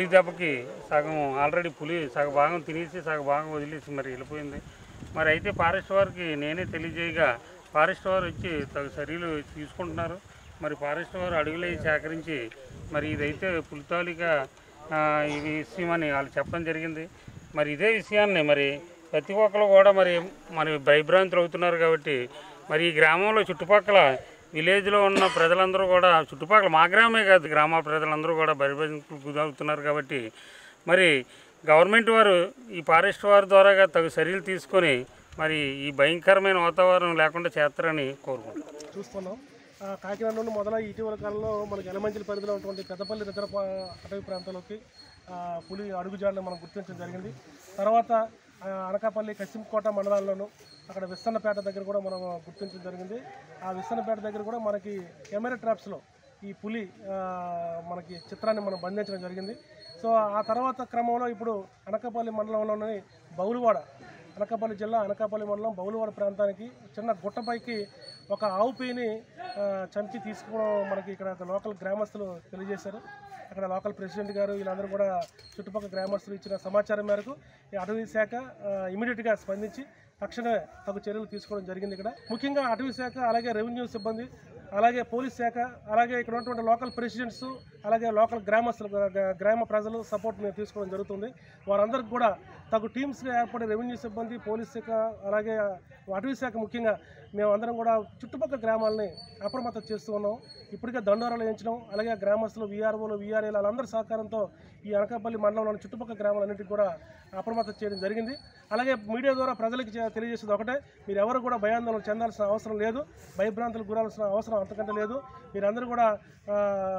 దెబ్బకి సగం ఆల్రెడీ పులి సగం భాగం తినేసి సగం భాగం వదిలేసి మరి వెళ్ళిపోయింది మరి అయితే ఫారెస్ట్ వారికి నేనే తెలియజేయగా ఫారెస్ట్ వారు వచ్చి తగు చర్యలు తీసుకుంటున్నారు మరి ఫారెస్ట్ వారు అడుగులై సేకరించి మరి ఇదైతే పులితాలిగా ఈ విషయం అని వాళ్ళు చెప్పడం జరిగింది మరి ఇదే విషయాన్ని మరి ప్రతి ఒక్కరు కూడా మరి మరి భయభ్రాంతులు అవుతున్నారు కాబట్టి మరి ఈ గ్రామంలో చుట్టుపక్కల విలేజ్లో ఉన్న ప్రజలందరూ కూడా చుట్టుపక్కల మా గ్రామే కాదు గ్రామ ప్రజలందరూ కూడా భయభ్రాంతులకు గురవుతున్నారు కాబట్టి మరి గవర్నమెంట్ వారు ఈ ఫారెస్ట్ వారి ద్వారాగా తగు చర్యలు తీసుకొని మరి ఈ భయంకరమైన వాతావరణం లేకుండా చేస్తారని కోరుకుంటున్నాను చూస్తున్నాం ఆ, కాకినాడ నుండి మొదలై ఇటీవల కాలంలో మనకి ఎలమంచిల పరిధిలో ఉన్నటువంటి పెద్దపల్లి ఇతర అటవీ ప్రాంతాల్లోకి ఆ, పులి అడుగుజాడని మనం గుర్తించడం జరిగింది తర్వాత ఆ, అనకాపల్లి కసింకోట మండలాల్లోనూ అక్కడ విస్తన్నపేట దగ్గర కూడా మనం గుర్తించడం జరిగింది ఆ విస్తన్నపేట దగ్గర కూడా మనకి కెమెరా ట్రాప్స్లో ఈ పులి ఆ, మనకి చిత్రాన్ని మనం బంధించడం జరిగింది సో ఆ తర్వాత క్రమంలో ఇప్పుడు అనకాపల్లి మండలంలోని బౌలువాడ అనకాపల్లి జిల్లా అనకాపల్లి మండలం బౌలువాడ ప్రాంతానికి చిన్న గుట్టపైకి ఒక ఆవు పేని ఆ, చంపి తీసుకోవడం మనకి ఇక్కడ లోకల్ గ్రామస్తులు తెలియజేశారు అక్కడ లోకల్ ప్రెసిడెంట్ గారు వీళ్ళందరూ కూడా చుట్టుపక్కల గ్రామస్తులు ఇచ్చిన సమాచారం మేరకు ఈ అటవీ శాఖ ఇమీడియట్గా స్పందించి తక్షణమే తగు చర్యలు తీసుకోవడం జరిగింది ఇక్కడ ముఖ్యంగా అటవీ శాఖ అలాగే రెవెన్యూ సిబ్బంది అలాగే పోలీస్ శాఖ అలాగే ఇక్కడ ఉన్నటువంటి లోకల్ ప్రెసిడెంట్స్ అలాగే లోకల్ గ్రామస్తులు గ్రా- గ్రా- గ్రామ ప్రజలు సపోర్ట్ మేము తీసుకోవడం జరుగుతుంది వారందరికి కూడా తగు టీమ్స్గా ఏర్పడే రెవెన్యూ సిబ్బంది పోలీస్ శాఖ అలాగే అటవీ శాఖ ముఖ్యంగా మేము అందరం కూడా చుట్టుపక్కల గ్రామాలని అప్రమత్తం చేస్తూ ఉన్నాం ఇప్పటికే దండోరాలు వేయించడం అలాగే గ్రామస్తులు వీఆర్ఓలు వీఆర్ఏలు వాళ్ళందరి సహకారంతో ఈ అనకాపల్లి మండలంలోని చుట్టుపక్కల గ్రామాలన్నింటికి కూడా అప్రమత్తం చేయడం జరిగింది అలాగే మీడియా ద్వారా ప్రజలకు చే- తెలియజేసేది ఒకటే మీరు ఎవరు కూడా భయాందోళన చెందాల్సిన అవసరం లేదు భయభ్రాంతులకు గురాల్సిన అవసరం అంతకంటే లేదు మీరందరూ కూడా ఆ,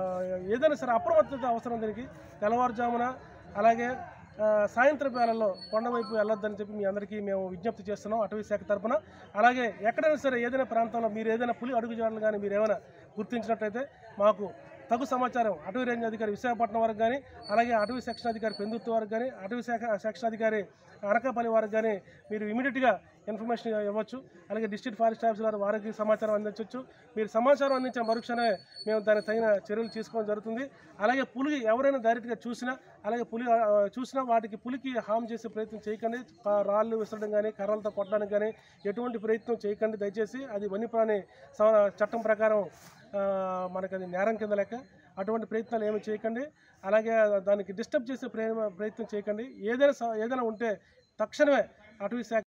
ఏదైనా సరే అప్రమత్తత అవసరం దీనికి తెల్లవారుజామున అలాగే ఆ, సాయంత్రం వేళల్లో కొండ వైపు వెళ్ళొద్దని చెప్పి మీ అందరికీ మేము విజ్ఞప్తి చేస్తున్నాం అటవీ శాఖ తరపున అలాగే ఎక్కడైనా సరే ఏదైనా ప్రాంతంలో మీరు ఏదైనా పులి అడుగుజాడలు కానీ మీరు ఏమైనా గుర్తించినట్టయితే మాకు తగు సమాచారం అటవీ రేంజ్ అధికారి విశాఖపట్నం వారికి కానీ అలాగే అటవీ సెక్షన్ అధికారి పెందుర్తి వారికి కానీ అటవీ శాఖ సెక్షన్ అధికారి అనకాపల్లి వారికి కానీ మీరు ఇమీడియట్గా ఇన్ఫర్మేషన్ ఇవ్వచ్చు అలాగే డిస్ట్రిక్ట్ ఫారెస్ట్ ఆఫీసర్ వారు వారికి సమాచారం అందించవచ్చు మీరు సమాచారం అందించిన మరుక్షణమే మేము దానికి తగిన చర్యలు తీసుకోవడం జరుగుతుంది అలాగే పులి ఎవరైనా డైరెక్ట్గా చూసినా అలాగే పులి ఆ, చూసినా వాటికి పులికి హామ్ చేసే ప్రయత్నం చేయకండి ఆ, రాళ్ళు విసరడం కానీ కర్రలతో కొట్టడానికి కానీ ఎటువంటి ప్రయత్నం చేయకండి దయచేసి అది వన్యప్రాణి స- చట్టం ప్రకారం ఆ, మనకి అది నేరం కింద లెక్క అటువంటి ప్రయత్నాలు ఏమి చేయకండి అలాగే దానికి డిస్టర్బ్ చేసే ప్రయ- ప్రయత్నం చేయకండి ఏదైనా స- ఏదైనా ఉంటే తక్షణమే అటవీ శాఖ